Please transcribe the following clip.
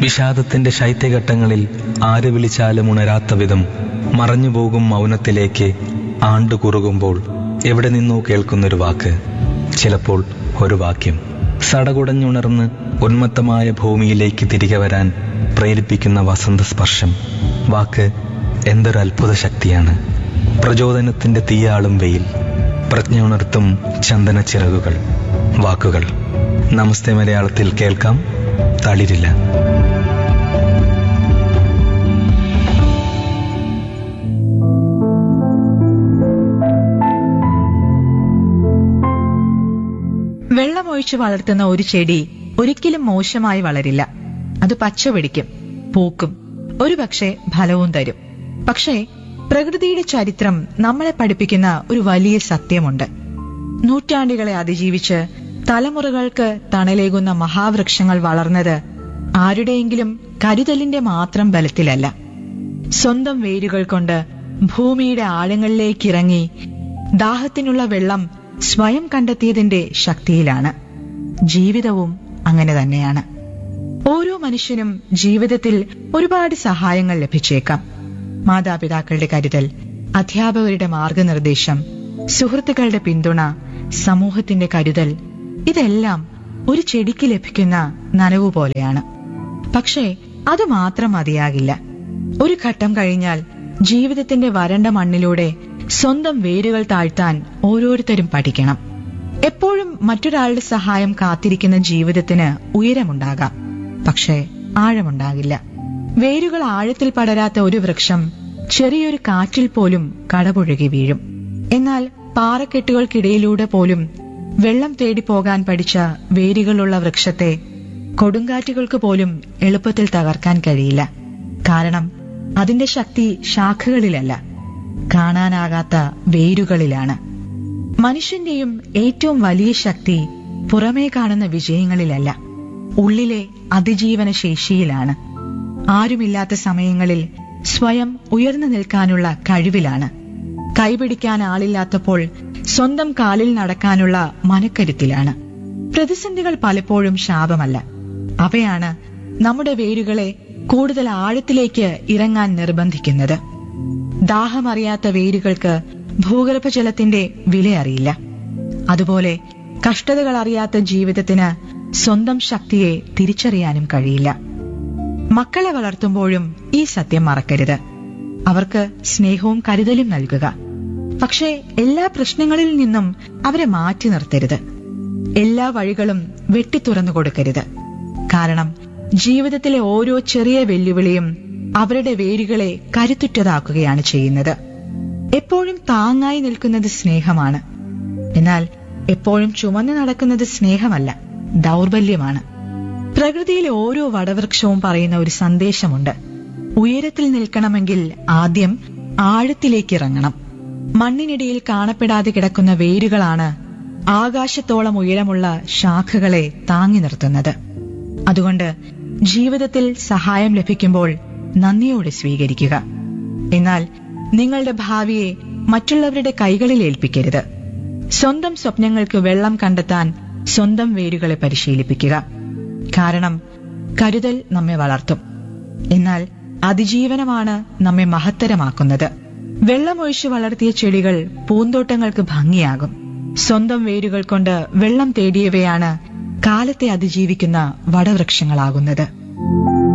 വിഷാദത്തിന്റെ ശൈത്യഘട്ടങ്ങളിൽ ആര് വിളിച്ചാലും ഉണരാത്ത വിധം മറഞ്ഞുപോകും മൗനത്തിലേക്ക് ആണ്ടുകുറുകുമ്പോൾ എവിടെ നിന്നോ കേൾക്കുന്നൊരു വാക്ക് ചിലപ്പോൾ ഒരു വാക്യം സടകുടഞ്ഞുണർന്ന് ഉന്മത്തമായ ഭൂമിയിലേക്ക് തിരികെ വരാൻ പ്രേരിപ്പിക്കുന്ന വസന്ത സ്പർശം വാക്ക് എന്തൊരു അത്ഭുത ശക്തിയാണ് പ്രചോദനത്തിന്റെ തീയാളും വെയിൽ പ്രജ്ഞ ഉണർത്തും ചന്ദന ചിറകുകൾ വാക്കുകൾ നമസ്തേ മലയാളത്തിൽ കേൾക്കാം തളിരില്ല വെള്ളമൊഴിച്ച് വളർത്തുന്ന ഒരു ചെടി ഒരിക്കലും മോശമായി വളരില്ല അത് പച്ച പിടിക്കും പൂക്കും ഒരുപക്ഷെ ഫലവും തരും പക്ഷേ പ്രകൃതിയുടെ ചരിത്രം നമ്മളെ പഠിപ്പിക്കുന്ന ഒരു വലിയ സത്യമുണ്ട് നൂറ്റാണ്ടുകളെ അതിജീവിച്ച് തലമുറകൾക്ക് തണലേകുന്ന മഹാവൃക്ഷങ്ങൾ വളർന്നത് ആരുടെയെങ്കിലും കരുതലിന്റെ മാത്രം ബലത്തിലല്ല സ്വന്തം വേരുകൾ കൊണ്ട് ഭൂമിയുടെ ആഴങ്ങളിലേക്കിറങ്ങി ദാഹത്തിനുള്ള വെള്ളം സ്വയം കണ്ടെത്തിയതിന്റെ ശക്തിയിലാണ് ജീവിതവും അങ്ങനെ തന്നെയാണ് ഓരോ മനുഷ്യനും ജീവിതത്തിൽ ഒരുപാട് സഹായങ്ങൾ ലഭിച്ചേക്കാം മാതാപിതാക്കളുടെ കരുതൽ അധ്യാപകരുടെ മാർഗനിർദ്ദേശം സുഹൃത്തുക്കളുടെ പിന്തുണ സമൂഹത്തിന്റെ കരുതൽ ഇതെല്ലാം ഒരു ചെടിക്ക് ലഭിക്കുന്ന നനവ് പോലെയാണ് പക്ഷേ അത് മാത്രം മതിയാകില്ല ഒരു ഘട്ടം കഴിഞ്ഞാൽ ജീവിതത്തിന്റെ വരണ്ട മണ്ണിലൂടെ സ്വന്തം വേരുകൾ താഴ്ത്താൻ ഓരോരുത്തരും പഠിക്കണം എപ്പോഴും മറ്റൊരാളുടെ സഹായം കാത്തിരിക്കുന്ന ജീവിതത്തിന് ഉയരമുണ്ടാകാം പക്ഷേ ആഴമുണ്ടാകില്ല വേരുകൾ ആഴത്തിൽ പടരാത്ത ഒരു വൃക്ഷം ചെറിയൊരു കാറ്റിൽ പോലും കടപുഴകി വീഴും എന്നാൽ പാറക്കെട്ടുകൾക്കിടയിലൂടെ പോലും വെള്ളം തേടി പോകാൻ പഠിച്ച വേരുകളുള്ള വൃക്ഷത്തെ കൊടുങ്കാറ്റുകൾക്ക് പോലും എളുപ്പത്തിൽ തകർക്കാൻ കഴിയില്ല കാരണം അതിന്റെ ശക്തി ശാഖകളിലല്ല കാണാനാകാത്ത വേരുകളിലാണ് മനുഷ്യന്റെയും ഏറ്റവും വലിയ ശക്തി പുറമേ കാണുന്ന വിജയങ്ങളിലല്ല ഉള്ളിലെ അതിജീവന ശേഷിയിലാണ് ആരുമില്ലാത്ത സമയങ്ങളിൽ സ്വയം ഉയർന്നു നിൽക്കാനുള്ള കഴിവിലാണ് കൈപിടിക്കാൻ ആളില്ലാത്തപ്പോൾ സ്വന്തം കാലിൽ നടക്കാനുള്ള മനക്കരുത്തിലാണ് പ്രതിസന്ധികൾ പലപ്പോഴും ശാപമല്ല അവയാണ് നമ്മുടെ വേരുകളെ കൂടുതൽ ആഴത്തിലേക്ക് ഇറങ്ങാൻ നിർബന്ധിക്കുന്നത് ദാഹമറിയാത്ത വേരുകൾക്ക് ഭൂഗർഭജലത്തിന്റെ വിലയറിയില്ല അതുപോലെ കഷ്ടതകൾ അറിയാത്ത ജീവിതത്തിന് സ്വന്തം ശക്തിയെ തിരിച്ചറിയാനും കഴിയില്ല മക്കളെ വളർത്തുമ്പോഴും ഈ സത്യം മറക്കരുത് അവർക്ക് സ്നേഹവും കരുതലും നൽകുക പക്ഷേ എല്ലാ പ്രശ്നങ്ങളിൽ നിന്നും അവരെ മാറ്റി നിർത്തരുത് എല്ലാ വഴികളും വെട്ടിത്തുറന്നു കൊടുക്കരുത് കാരണം ജീവിതത്തിലെ ഓരോ ചെറിയ വെല്ലുവിളിയും അവരുടെ വേരുകളെ കരുത്തുറ്റതാക്കുകയാണ് ചെയ്യുന്നത് എപ്പോഴും താങ്ങായി നിൽക്കുന്നത് സ്നേഹമാണ് എന്നാൽ എപ്പോഴും ചുമന്നു നടക്കുന്നത് സ്നേഹമല്ല ദൗർബല്യമാണ് പ്രകൃതിയിലെ ഓരോ വടവൃക്ഷവും പറയുന്ന ഒരു സന്ദേശമുണ്ട് ഉയരത്തിൽ നിൽക്കണമെങ്കിൽ ആദ്യം ആഴത്തിലേക്ക് ഇറങ്ങണം മണ്ണിനിടയിൽ കാണപ്പെടാതെ കിടക്കുന്ന വേരുകളാണ് ആകാശത്തോളം ഉയരമുള്ള ശാഖകളെ താങ്ങി നിർത്തുന്നത് അതുകൊണ്ട് ജീവിതത്തിൽ സഹായം ലഭിക്കുമ്പോൾ നന്ദിയോടെ സ്വീകരിക്കുക എന്നാൽ നിങ്ങളുടെ ഭാവിയെ മറ്റുള്ളവരുടെ കൈകളിൽ ഏൽപ്പിക്കരുത് സ്വന്തം സ്വപ്നങ്ങൾക്ക് വെള്ളം കണ്ടെത്താൻ സ്വന്തം വേരുകളെ പരിശീലിപ്പിക്കുക കാരണം കരുതൽ നമ്മെ വളർത്തും എന്നാൽ അതിജീവനമാണ് നമ്മെ മഹത്തരമാക്കുന്നത് വെള്ളമൊഴിച്ച് വളർത്തിയ ചെടികൾ പൂന്തോട്ടങ്ങൾക്ക് ഭംഗിയാകും സ്വന്തം വേരുകൾ കൊണ്ട് വെള്ളം തേടിയവയാണ് കാലത്തെ അതിജീവിക്കുന്ന വടവൃക്ഷങ്ങളാകുന്നത്